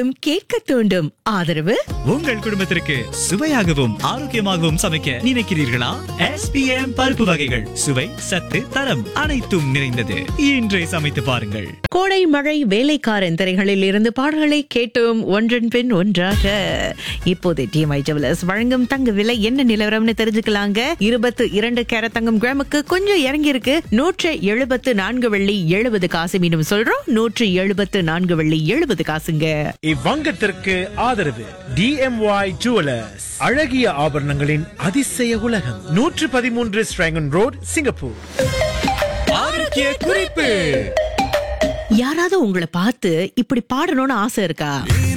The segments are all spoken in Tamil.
மீண்டும் கேட்க தூண்டும் ஆதரவு உங்கள் குடும்பத்திற்கு சுவையாகவும் ஆரோக்கியமாகவும் சமைக்க நினைக்கிறீர்களா எஸ்பிஎம் பருப்பு வகைகள் சுவை சத்து தரம் அனைத்தும் நிறைந்தது இன்றே சமைத்து பாருங்கள் கோடை மழை வேலைக்காரன் திரைகளில் இருந்து பாடல்களை கேட்டோம் ஒன்றன் பின் ஒன்றாக இப்போது டிஎம்ஐ ஜுவலர்ஸ் வழங்கும் தங்க விலை என்ன நிலவரம்னு தெரிஞ்சுக்கலாங்க இருபத்து இரண்டு கேரட் தங்கம் கிராமுக்கு கொஞ்சம் இறங்கி இருக்கு நூற்று எழுபத்து நான்கு வெள்ளி எழுபது காசு மீண்டும் சொல்றோம் நூற்று எழுபத்து நான்கு வெள்ளி எழுபது காசுங்க இவ்வங்கத்திற்கு ஆதரவு டிஎம்ஒய் ஜுவலர்ஸ் அழகிய ஆபரணங்களின் அதிசய உலகம் நூற்று பதிமூன்று ஸ்ட்ராங்கன் ரோட் சிங்கப்பூர் ஆரோக்கிய குறிப்பு யாராவது உங்களை பார்த்து இப்படி பாடணும்னு ஆசை இருக்கா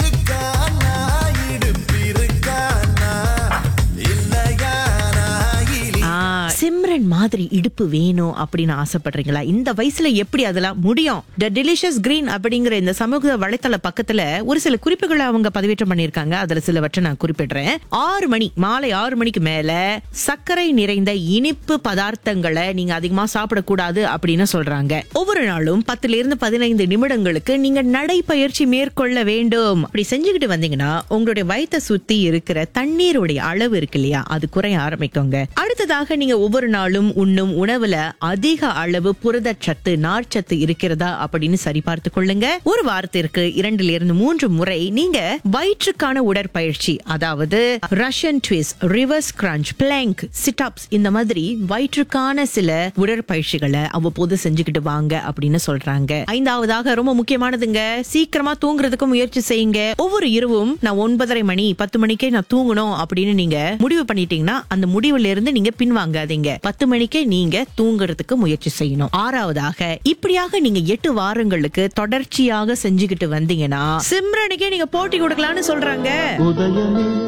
ஆ, சிம்ரன் மாதிரி இடுப்பு வேணும் அப்படின்னு ஆசைப்படுறீங்களா இந்த வயசுல எப்படி அதெல்லாம் முடியும் த டெலிஷியஸ் கிரீன் அப்படிங்கிற இந்த சமூக வலைத்தள பக்கத்துல ஒரு சில குறிப்புகளை அவங்க பதிவேற்றம் பண்ணிருக்காங்க அதுல சிலவற்றை நான் குறிப்பிடுறேன் ஆறு மணி மாலை ஆறு மணிக்கு மேல சர்க்கரை நிறைந்த இனிப்பு பதார்த்தங்களை நீங்க அதிகமா சாப்பிடக்கூடாது அப்படின்னு சொல்றாங்க ஒவ்வொரு நாளும் பத்துல இருந்து பதினைந்து நிமிடங்களுக்கு நீங்க நடைப்பயிற்சி மேற்கொள்ள வேண்டும் அப்படி செஞ்சுக்கிட்டு வந்தீங்கன்னா உங்களுடைய வயித்தை சுத்தி இருக்கிற தண்ணீருடைய அளவு இருக்கு இல்லையா அது குறைய ஆரம்பிக்குங்க அடுத்ததாக நீங்க ஒவ்வொரு நாளும் உண்ணும் உணவுல அதிக அளவு புரதச்சத்து நார்ச்சத்து இருக்கிறதா அப்படின்னு சரிபார்த்து கொள்ளுங்க ஒரு வாரத்திற்கு இரண்டுல இருந்து மூன்று முறை நீங்க வயிற்றுக்கான உடற்பயிற்சி அதாவது Russian twist reverse crunch plank sit ups இந்த மாதிரி வயிற்றுக்கான சில உடற்பயிற்சிகளை அவ்வப்போது செஞ்சுக்கிட்டு வாங்க அப்படின்னு சொல்றாங்க ஐந்தாவதாக ரொம்ப முக்கியமானதுங்க சீக்கிரமா தூங்குறதுக்கு முயற்சி செய்யுங்க ஒவ்வொரு இரவும் நான் ஒன்பதரை மணி பத்து மணிக்கே நான் தூங்கணும் அப்படின்னு நீங்க முடிவு பண்ணிட்டீங்கன்னா அந்த முடிவுல இருந்து நீங்க பின்வாங்காதீங்க பத்து மணிக்கே நீங்க தூங்குறதுக்கு முயற்சி செய்யணும் ஆறாவதாக இப்படியாக நீங்க எட்டு வாரங்களுக்கு தொடர்ச்சியாக செஞ்சுக்கிட்டு வந்தீங்கன்னா சிம்ரனுக்கே நீங்க போட்டி கொடுக்கலாம்னு சொல்றாங்க